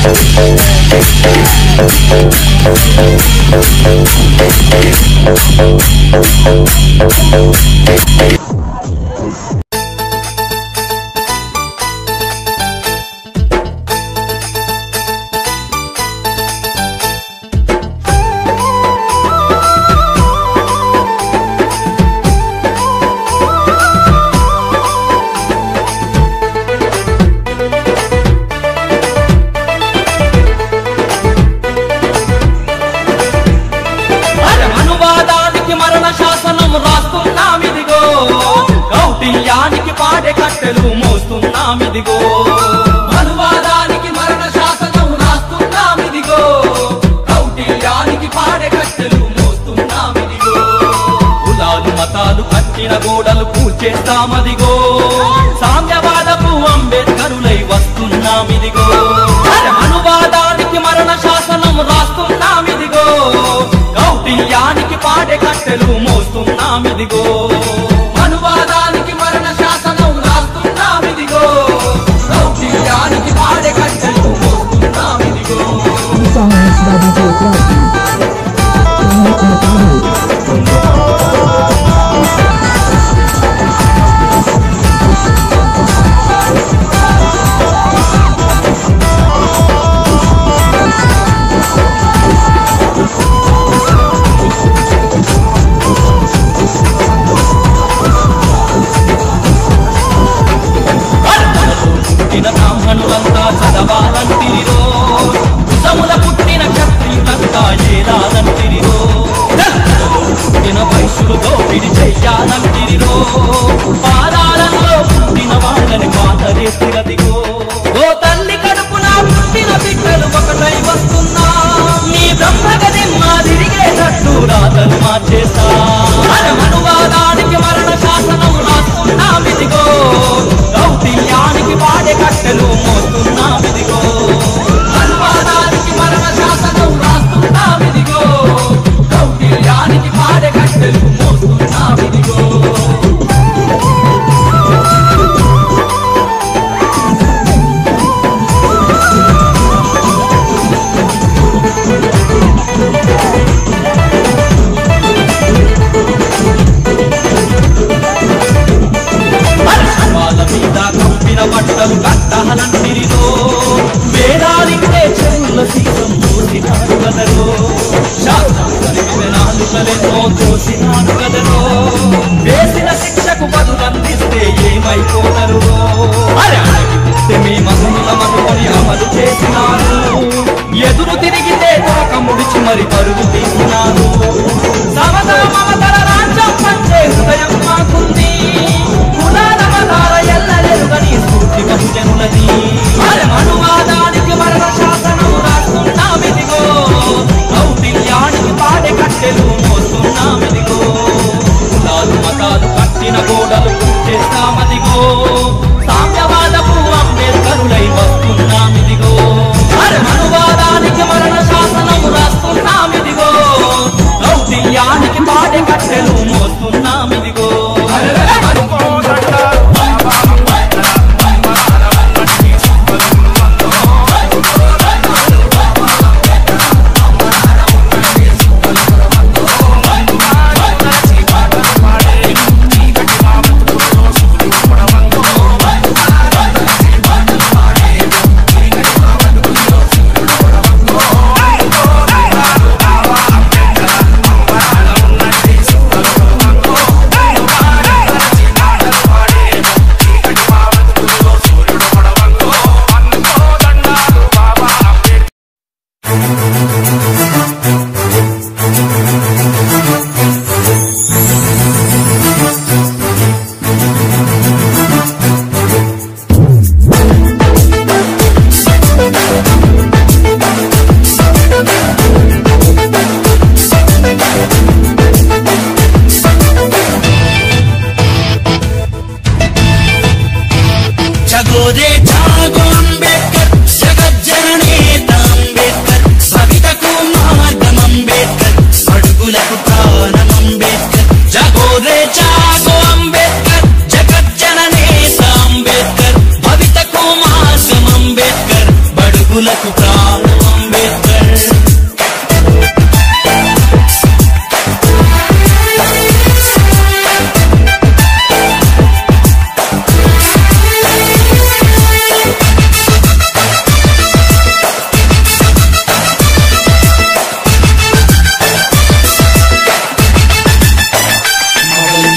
అరే అనువాదానికి మరణ శాసనం రాస్తున్నామిదిగో కౌటిల్యానికి పాడే కట్టెలు మోస్తున్నామిదిగో అనువాదానికి మరణ శాసనం రాస్తున్నామిదిగో కౌటిల్యానికి పాడే కట్టెలు మోస్తున్నామిదిగో కులాలు మతాలు కట్టిన గోడలు కూల్చేస్తామదిగో సామ్యవాదపు అంబేద్కరులై వస్తున్నామిదిగో అరే అనువాదానికి మరణ శాసనం రాస్తున్నామిదిగో కౌటిల్యానికి పాడే కట్టెలు మోస్తున్నామిదిగో అనువాదానికి మరణ శాసనం రాస్తున్నామిదిగో కౌటిల్యానికి పాడే కట్టెలు మోస్తున్నామిదిగో This song is by DJ Clarky. Promote my family. పుట్టిన బ్రాహ్మణులంతా చదవాలంటిరిరో సముల పుట్టిన క్షత్రియులంతా ఏలాలంటిరిరో పుట్టిన వయసులతో పిడి చెయ్యాలంటిరిరో పాదాలలో పుట్టిన వాళ్ళని పాతరేసిరదిగో ఓ తల్లి కడుపున పుట్టిన బిడ్డలు ఒకటై వస్తున్నా నీ బ్రహ్మగది మాదిరిగేటట్టు రాతలు మార్చేస్తా అనువాదానికి మరణ శాసనం రాస్తున్నామిదిగో కౌటిల్యానికి పాడే కట్టెలు మోస్తున్నామిదిగో అనువాదానికి మరణ శాసనం రాస్తున్నామిదిగో కౌటిల్యానికి పాడే కట్టెలు మోస్తున్నామిదిగో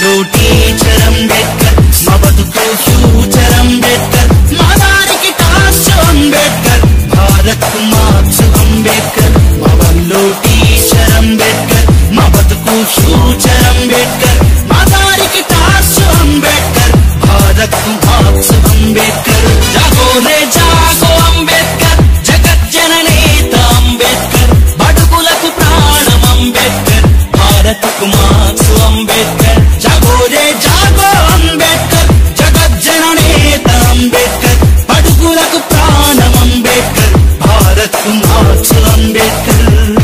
బల్లో టీచర్ అంబేద్కర్ మా బతుకు ఫ్యూచర్ అంబేద్కర్ మా దారికి టార్చ్ అంబేద్కర్ భారత్ కు మార్క్స్ అంబేద్కర్ మా బల్లో టీచర్ అంబేద్కర్ మా బతుకు ఫ్యూచర్ అంబేద్కర్ మా దారికి టార్చ్ అంబేద్కర్ భారత్ కు మార్క్స్ అంబేద్కర్ జాగో రే జాగో అంబేద్కర్ జగజ్జననేత అంబేద్కర్ బడుగులకు ప్రాణం అంబేద్కర్ భారత్కు మార్క్స్ అంబేద్కర్ జాగో రే జాగో అంబేద్కర్ జగజ్జననేత అంబేద్కర్ పడుగులకు ప్రాణం అంబేద్కర్ భారత్ కు మార్క్స్ అంబేద్కర్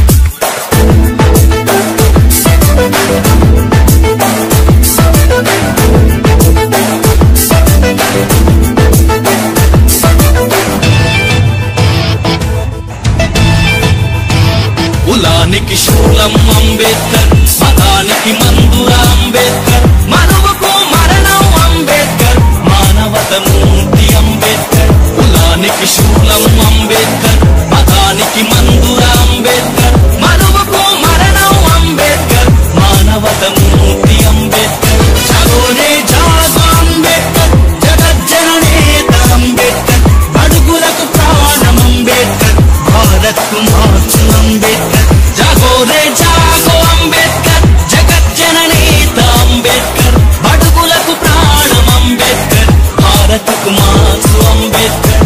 కులానికి శూలం అంబేద్కర్ మతానికి మందుర అంబేద్కర్ మనువుకు మరణం అంబేద్కర్ మానవత మూర్తి అంబేద్కర్ కులానికి శూలం అంబేద్కర్ మతానికి మందుర అంబేద్కర్ మనువుకు మరణం అంబేద్కర్ మానవత మూర్తి అంబేద్కర్ జాగోరే జాగో అంబేద్కర్ జగజ్జననేత అంబేద్కర్ పడుగులకు ప్రాణం అంబేద్కర్ భారత్ కు మార్క్స్ అంబేద్కర్ జాగో రే జాగో అంబేద్కర్ జగజ్జననేత అంబేద్కర్ బడుగులకు ప్రాణం అంబేద్కర్ భారత్కు మార్క్స్ అంబేద్కర్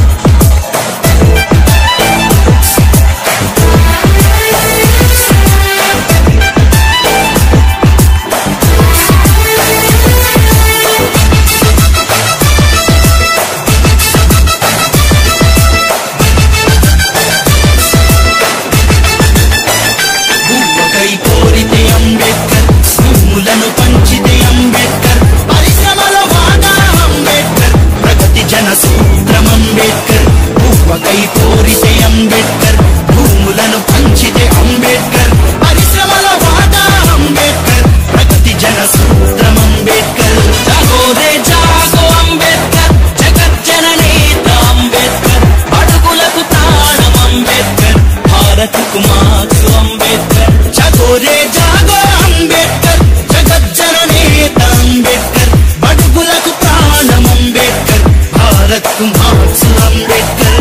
భూమకై కోరితే అంబేద్కర్ భూములను పంచితే అంబేద్కర్ పరిశ్రమల వాటా అంబేద్కర్ ప్రగతి జన సూత్రం అంబేద్కర్ భూమకై కోరితే అంబేద్కర్ భూములను పంచితే అంబేద్కర్ పరిశ్రమల వాటా అంబేద్కర్ ప్రగతి జన సూత్రం అంబేద్కర్ జాగో రే జాగో అంబేద్కర్ జగజ్జననేత అంబేద్కర్ బడుగులకు ప్రాణం అంబేద్కర్ భారత్కు మార్క్స్ అంబేద్కర్ చకోరే జాగో అంబేద్కర్ జగజ్జననేత అంబేద్కర్ బడుగులకు ప్రాణం అంబేద్కర్ భారత్ కు మార్క్స్ అంబేద్కర్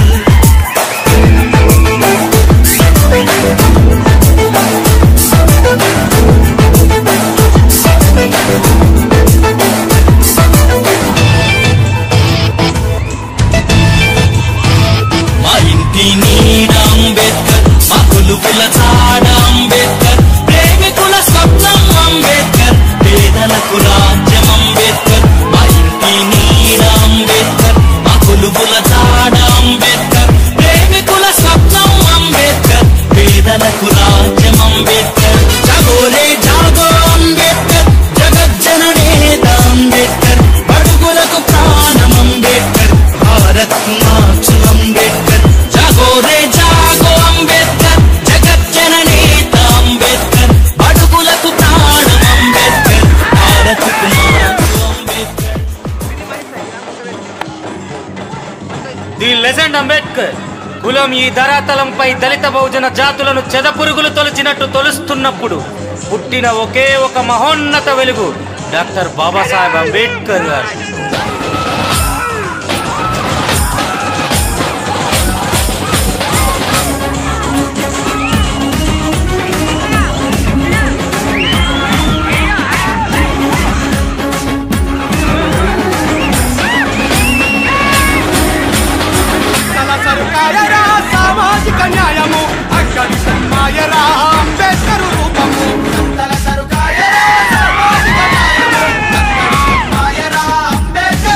మా ఇంటి నీడ అంబేద్కర్ మా కొలుపుల చాడ అంబేద్కర్ ప్రేమికుల స్వప్నం అంబేద్కర్ పేదలకు రాజ్యం అంబేద్కర్ మా ఇంటి నీడ అంబేద్కర్ మా కొలుపుల చాడ అంబేద్కర్ ప్రేమికుల స్వప్నం అంబేద్కర్ పేదలకు రాజ్యం అంబేద్కర్ చకోరే జాగో అంబేద్కర్ జగజ్జననేత అంబేద్కర్ బడుగులకు ప్రాణం అంబేద్కర్ భారత్ కు మార్క్స్ అంబేద్కర్ జాగో రే జాగో అంబేద్కర్ జగజ్జననేత అంబేద్కర్ బడుగులకు ప్రాణం అంబేద్కర్ భారత్కు Marx Ambedkar the legend Ambedkar కులం ఈ ధరాతలంపై దళిత బహుజన జాతులను చెదపురుగులు తొలిచినట్టు తొలుస్తున్నప్పుడు పుట్టిన ఒకే ఒక మహోన్నత వెలుగు డాక్టర్ బాబాసాహెబ్ అంబేద్కర్ గారు తల సరుకాయరా సామాజిక న్యాయము అక్కడి మాయరా అంబేద్కర్ రూపము తల సరుకాయరా సామాజిక న్యాయము అక్కడి మాయరా Ambedkar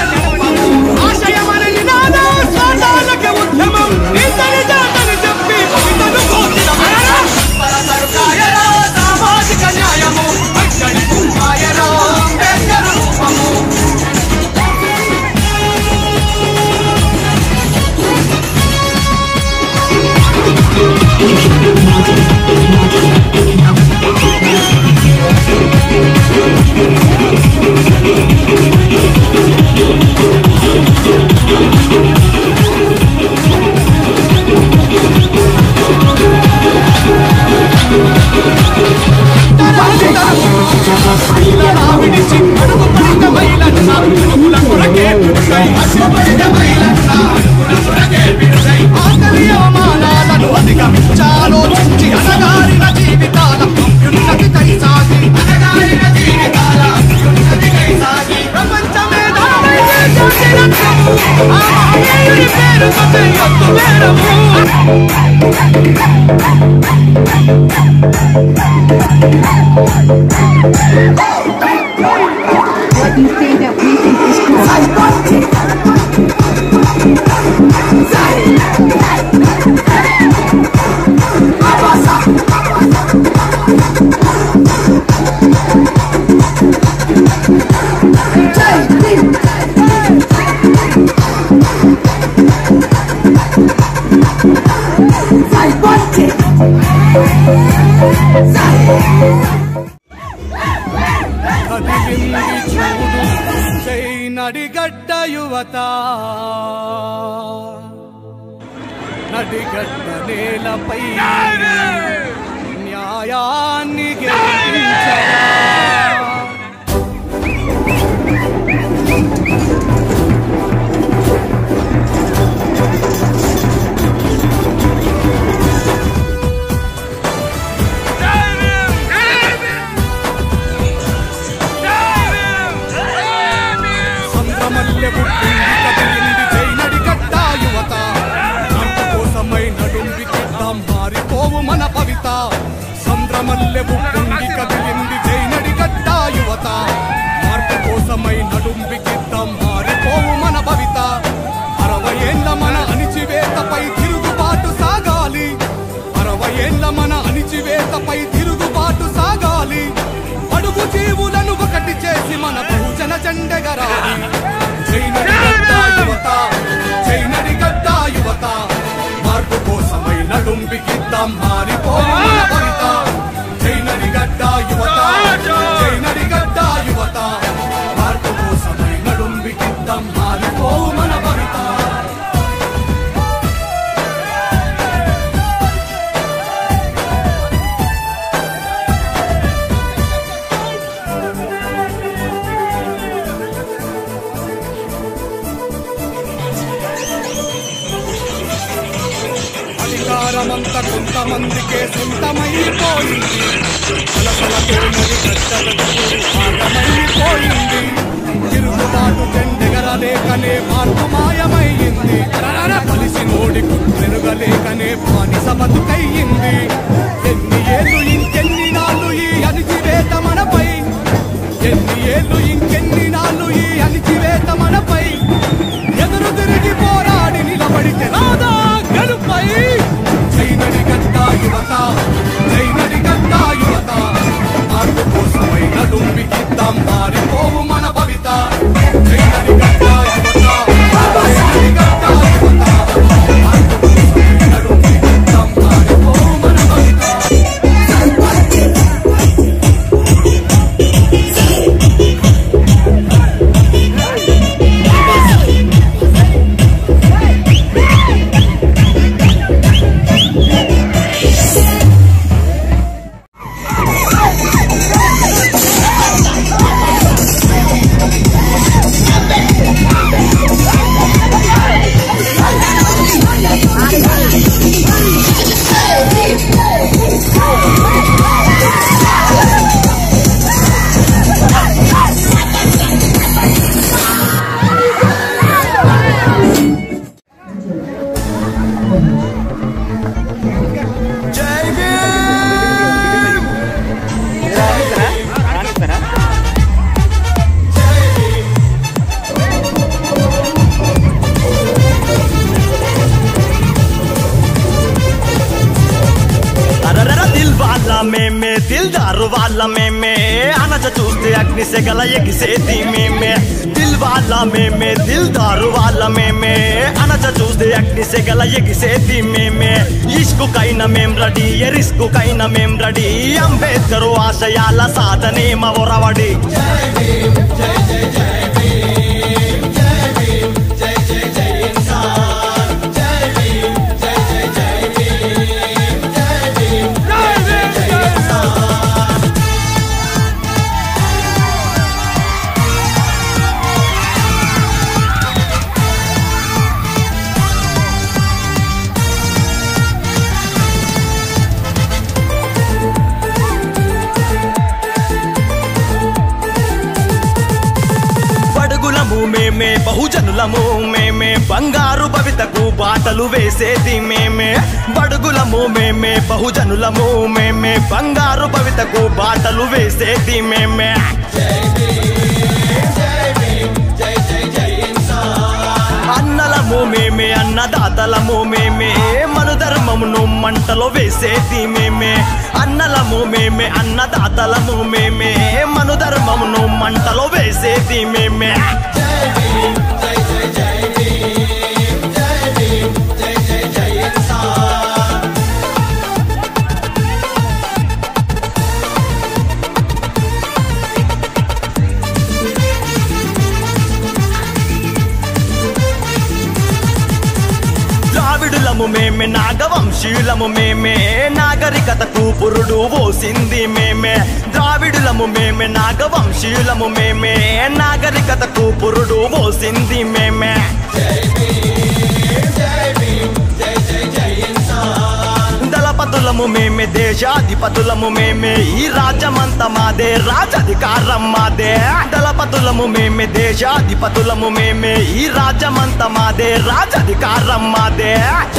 సమరము What you stand up, we think is cool. కదిలింది చూడు జై నడిగడ్డ యువత నడిగడ్డ నేలపై న్యాయాన్ని గెలిపించరా సంద్రమల్లె పుట్టింది కదిలింది జై నడిగడ్డ యువత మార్పు కోసమై నడుంబికిద్దాం మారిపోవు మన పవిత సంద్రమల్లె పుట్టింది కదిలింది జై నడిగడ్డ యువత మార్పు కోసమై నడుంబికిద్దాం మారిపోవు మన భవిత అరవై ఏళ్ళ మన అణిచివేతపై తిరుగుబాటు సాగాలి అరవై ఏళ్ళ మన అణిచివేతపై తిరుగుబాటు సాగాలి అడుగు జీవులను ఒకటి చేసి మన భూజన జెండెగరాలి జై నడిగడ్డ యువత జై నడిగడ్డ యువత మార్పు కోసమై నడుంబికిద్దాం మారిపోవు మన భవిత జై నడిగడ్డ యువత జై నడిగడ్డ యువత మార్పు కోసమై నడుంబికిద్దాం మారిపోవు మన భవిత అధికారమంత కొంతమందికే సొంతమైపోయింది కలసలతోనది కట్టబెట్టుకు భాగమైపోయింది తిరుగుబాటు జెండెగరలేకనే మార్పు మాయమైంది కలిసి నోడి కుట్రెనుగలేకనే బానిస బతుకయ్యింది ఎన్ని ఏళ్ళు ఇంకెన్ని నాళ్ళు ఈ అణిచివేత మనపై ఎన్ని ఏళ్ళు ఇంకెన్ని నాళ్ళు ఈ అణిచివేత మనపై ఎదురు తిరిగి పోరాడి నిలబడితే రాదా గెలుపై జైనడి గడ్డ యువత జైనడి గడ్డ యువత మార్పు కోసమై నడుంబికిద్దాం మారిపోవు మన భవిత జైనడి గడ్డ యువత జైనడి గడ్డ యువత మార్పు కోసమై నడుంబికిద్దాం మారిపోవు మన భవిత అరరర దిల్ వాళ్ళ మేమే దిల్దారు వాళ్ళ మేమే అనజ చూస్తే అగ్ని సెగల ఎగిసేది మేమే దిల్ వాళ్ళ మేమే దిల్దారు వాళ్ళ మేమే అనజ చూస్తే అగ్ని సెగల ఎగిసేది మేమే ఇష్కుకైన మేం రెడీ ఎరిస్కుకైన మేం రెడీ అంబేద్కర్ ఆశయాల సాధనే మవరవడి మేమే బహుజనులము మేమే బంగారు భవితకు బాటలు వేసేది మేమే బడుగులము మేమే బహుజనులము మేమే బంగారు భవితకు బాటలు వేసేది మేమే అన్నలము మేమే అన్నదాతలము మేమే మను ధర్మమును మంటలో వేసేది మేమే అన్నలము మేమే అన్నదాతలము మేమే మను ధర్మమును మంటలో వేసేది మేమే ద్రావిడులము మేమే నాగవంశీయులము మేమే నాగరికతకు పురుడు పోసింది మేమే ద్రావిడులము మేమే నాగవంశీయులము మేమే నాగరికతకు పురుడు పోసింది మేమే దళపతులము మేమే దేశాధిపతులము మేమే ఈ రాజ్యమంతా మాదే రాజధికారం మాదే దళపతులము మేమే దేశాధిపతులము మేమే ఈ రాజ్యమంతా మాదే రాజధికారం మాదే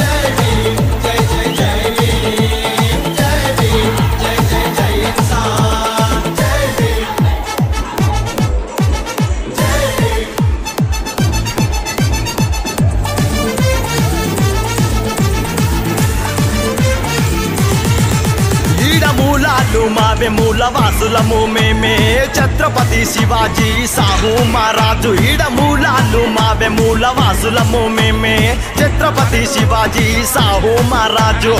ఈడ మూలాలు మావే మూల వాసులము మేమే ఛత్రపతి శివాజీ సాహు మహారాజు ఈడ మూలాలు మావే మూల వాసులము మేమే ఛత్రపతి శివాజీ సాహు మహారాజు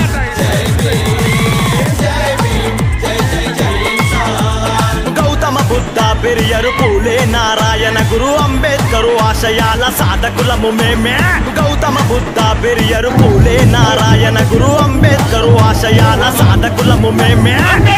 గౌతమ బుద్ధ పెరియరు పూలే నారాయణ గురు అంబేద్కరు ఆశయాల సాధకులము మేమే గౌతమ బుద్ధ పెరియరు పూలే నారాయణ గురు అంబేద్కరు ఆశయాల సాధకులము మేమే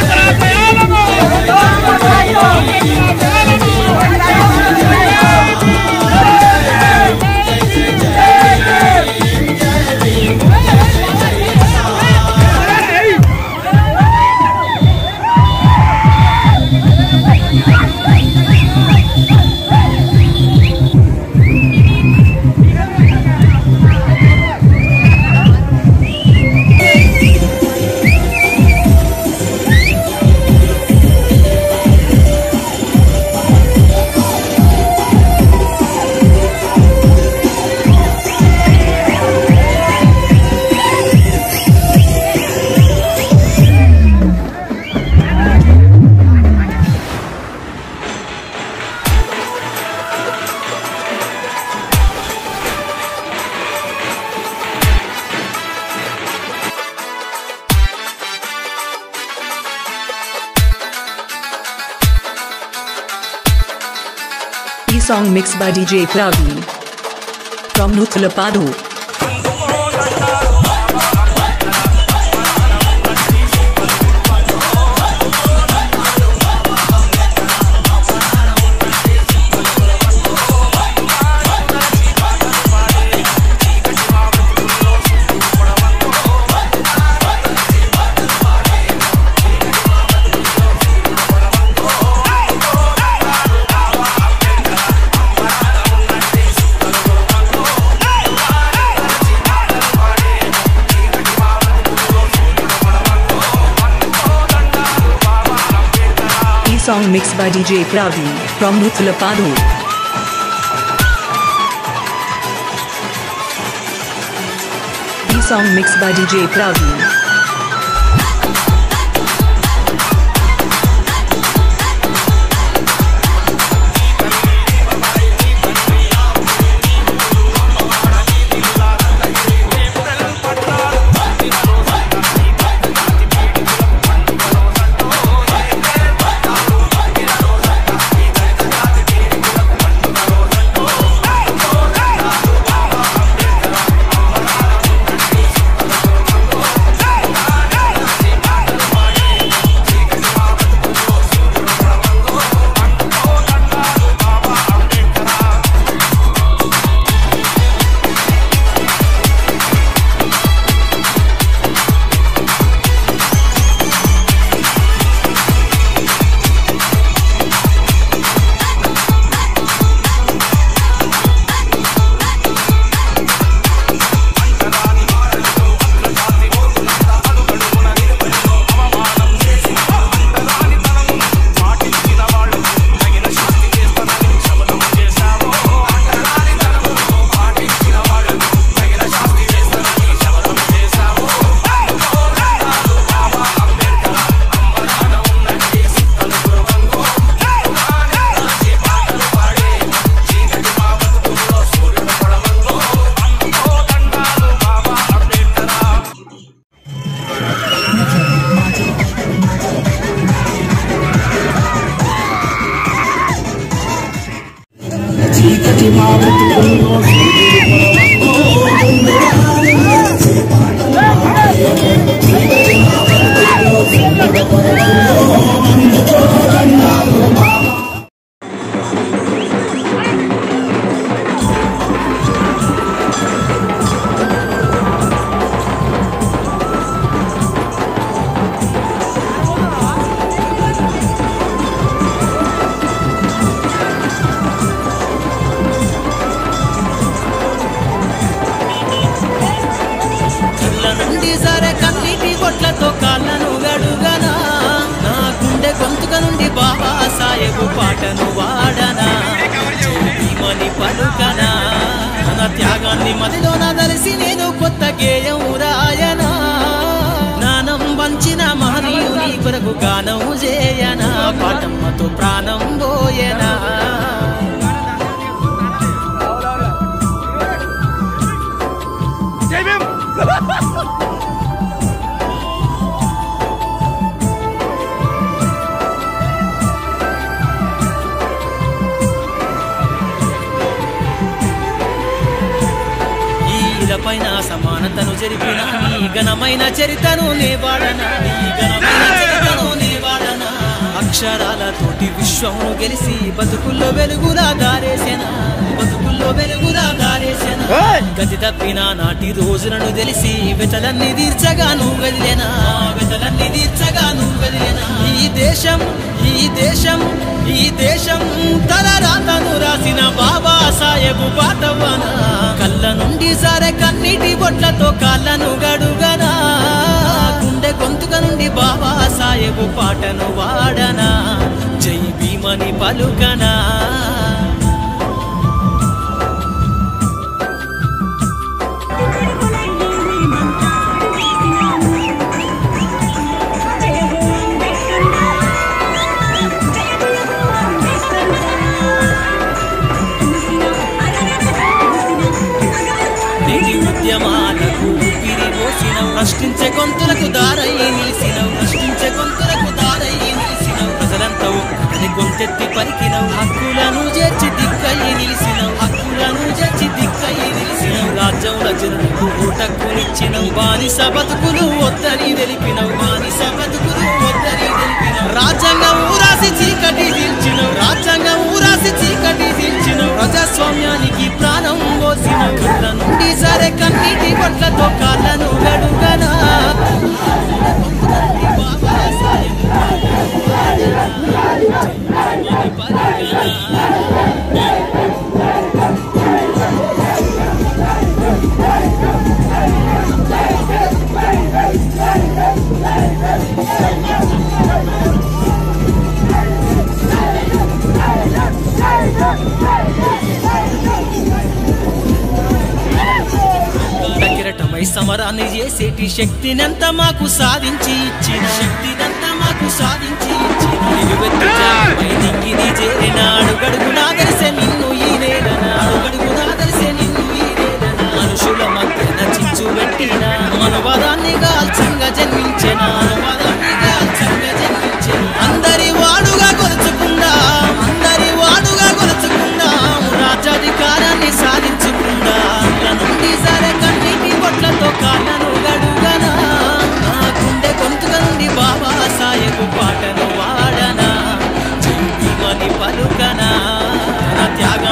E song mixed by DJ Praveen. From Nuthlapadu. E song mixed by DJ Praveen. From Nuthlapadu. E song mixed by DJ Praveen. చీకటి మా బ్రతుకుల్లో సూర్యుడు కళ్ళ నుండి సరే కన్నీటి బొట్లతో కాళ్ళను గడుగనా నా గుండె గొంతుక నుండి బాబా సాయబు పాటను వాడనా మని పలుకనా తన త్యాగాన్ని మదిలో నా తెలిసి నేను కొత్త గేయం రాయనా జ్ఞానం వంచిన మహనీయుని కొరకు గానం చేయనా పాటమ్మతో ప్రాణం పోయనా ఈలపైన సమానతను జరిపిన నీ ఘనమైన చరితను నే వాడనా నీ ఘనమైన చరితను నే వాడనా అక్షరాలతోటి విశ్వమును గెలిచి బతుకుల్లో వెలుగులా దారేసెనా బతుకుల్లో వెలుగులా దారేసెనా గతి తప్పిన నాటి రోజులను తెలిసి వెతలన్నీ తీర్చగా నువ్వు వెదిలేనా వెతలన్నీ తీర్చగా నువ్వు వెదిలేనా ఈ దేశం ఈ దేశం ఈ దేశం తల రాతను రాసిన బాబా సాహెబు పాతవ్వనా కళ్ళ నుండి సరే కన్నీటి బొట్లతో కాళ్ళను గడుగనా గుండె గొంతుక నుండి బాబా సాహెబు పాటను వాడనా జై భీమని పలుకనా నీటి ఉద్యమాలకు ఊపిరి పోసినవు ప్రశ్నించే గొంతులకు దారయ్యి నిలిసినవు ప్రశ్నించే గొంతులకు దారయ్యి నిలిసినవు ప్రజలంతా ఒక్కని గొంతెత్తి పలికినవు హక్కులను చేర్చి దిక్కయ్యి నిలిసినవు హక్కులను చేర్చి దిక్కయ్యి నిలిసినవు రాజ్యంలో జనులకు ఓటక్కునిచ్చినవు బానిస బతుకులు వద్దని తెలిపినవు బానిస బతుకులు వద్దని తెలిపినవు రాజ్యాంగం ఊరాసి చీకటి తీర్చినవు రాజ్యాంగం ఊరాసి చీకటి తీర్చినవు ప్రజాస్వామ్యానికి ప్రాణం పోసిన కళ్ళ నుండి సరే కన్నీటి బొట్లతో కాళ్ళను గడుగనా బాబా సాహెబ్ కిరటమై సమరాన్ని చేసేటి శక్తినంత మాకు సాధించి ఇచ్చిన శక్తినంతా మాకు సాధించి ఇచ్చిన నిలువెత్తు జాతిపై దింగిని చేరిన అడుగడుగునా తెలిసే నిన్ను ఈ నేలన అడుగడుగునా తెలిసే నిన్ను ఈ నేలన మనుషుల మధ్యన చిచ్చు పెట్టిన అనువాదాన్ని గాల్చంగా జన్మించిన అనువాదాన్ని గాల్చంగా జన్మించిన అందరి వాడుగా కొలుచుకుందా అందరి వాడుగా కొలుచుకుందా రాజ్యాధికారాన్ని సాధించుకుందా ఇళ్ళ నుండి సరే కన్నీటి బొట్లతో కాళ్ళను గడుగనా నా గుండె గొంతుక నుండి బాబా సాయకు పాటను వాడనా జీవిమని పలుకనా తన త్యాగ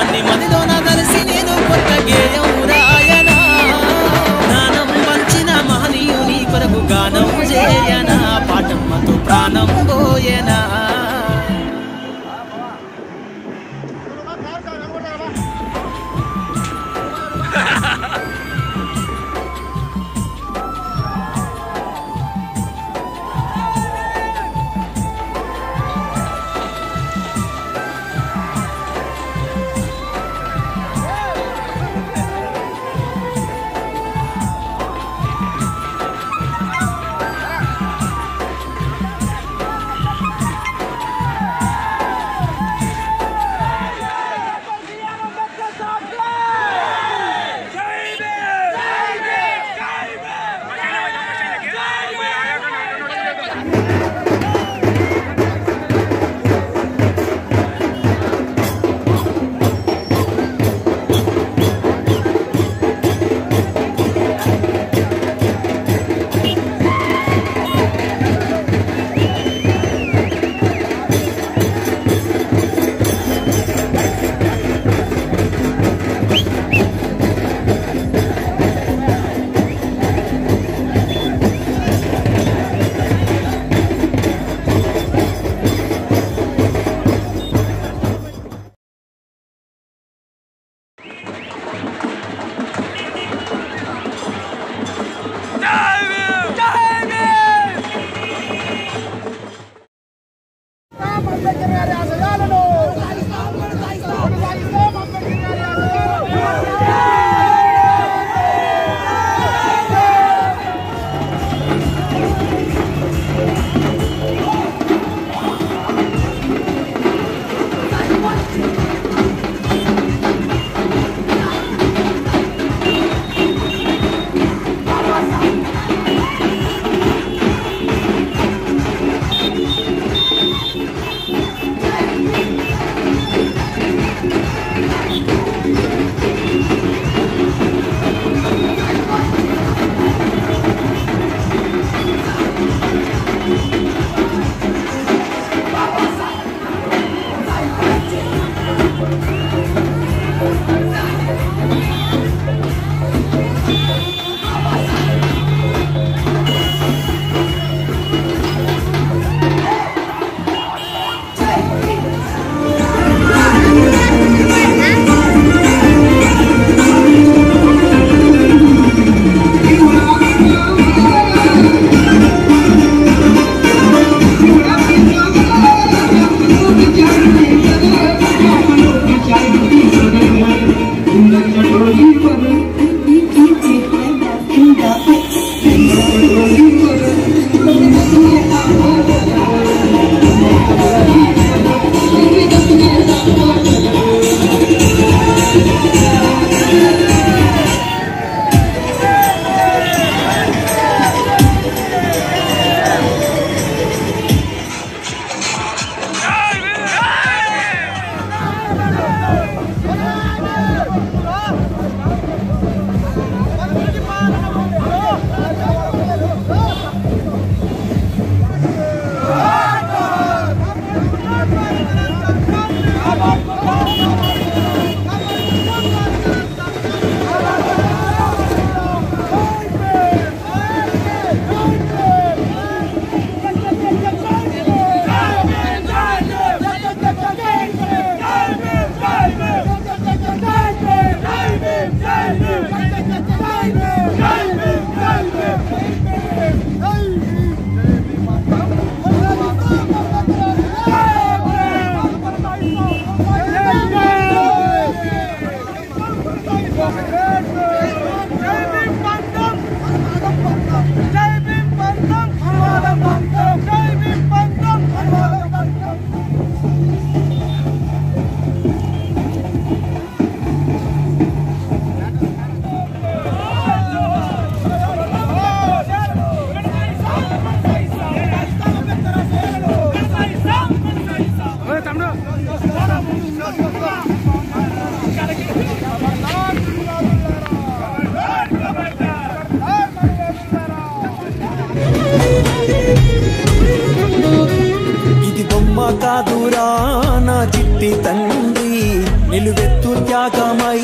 ఇది బొమ్మ కాదురా నా చిట్టి తండ్రి నిలువెత్తు త్యాగమై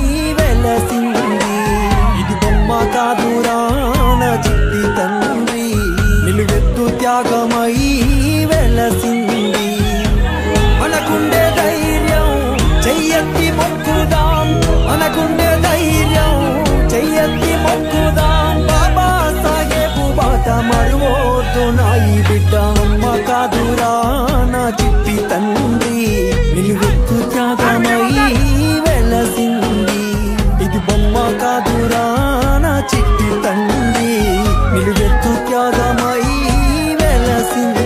వెలసింది ఇది బొమ్మ కాదురా నా చిట్టి తండ్రి నిలువెత్తు త్యాగమై వెలసింది మనకుండే ధైర్యం చెయ్యెత్తి మొక్కుదాం మనకుండే ధైర్యం చెయ్యెత్తి మొక్కుదాం బాబా సాహేబు బాట మరువోద్దు నాయి బిడ్డ అమ్మ కాదురా నా చిట్టి తండ్రి నిలువెత్తు త్యాగమై వెలసింది ఇది బొమ్మ కాదురా నా చిట్టి తండ్రి నిలువెత్తు త్యాగమై వెలసింది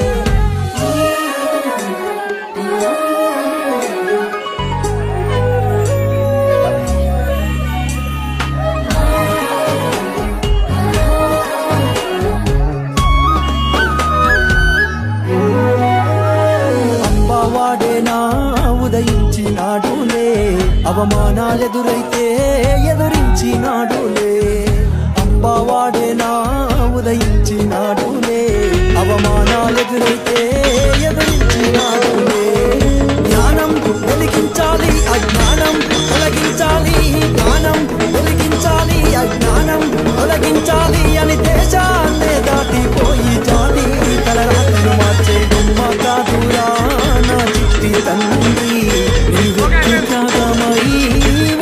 అంబవాడేనా ఉదయించినాడులే అవమానాలెదురైతే ఎదురించినాడులే అంబవాడేనా ఉదయించినాడులే అవమానాలెదురైతే ఎదురించినాడులే జ్ఞానం వెలిగించాలి అజ్ఞానం తొలగించాలి జ్ఞానం వెలిగించాలి అజ్ఞానం తొలగించాలి అని దేశాన్నే దాటిపోయి జాలి తలరాతను మార్చే బొమ్మ కాదురా నా చిట్టి తండ్రి నీ వ్యక్తి త్యాగమై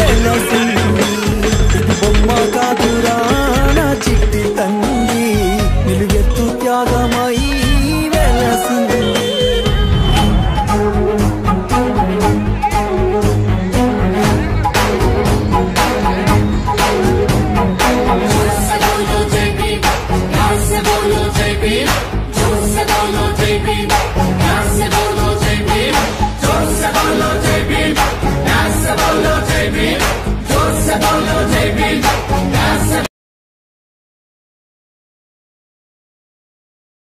Hey!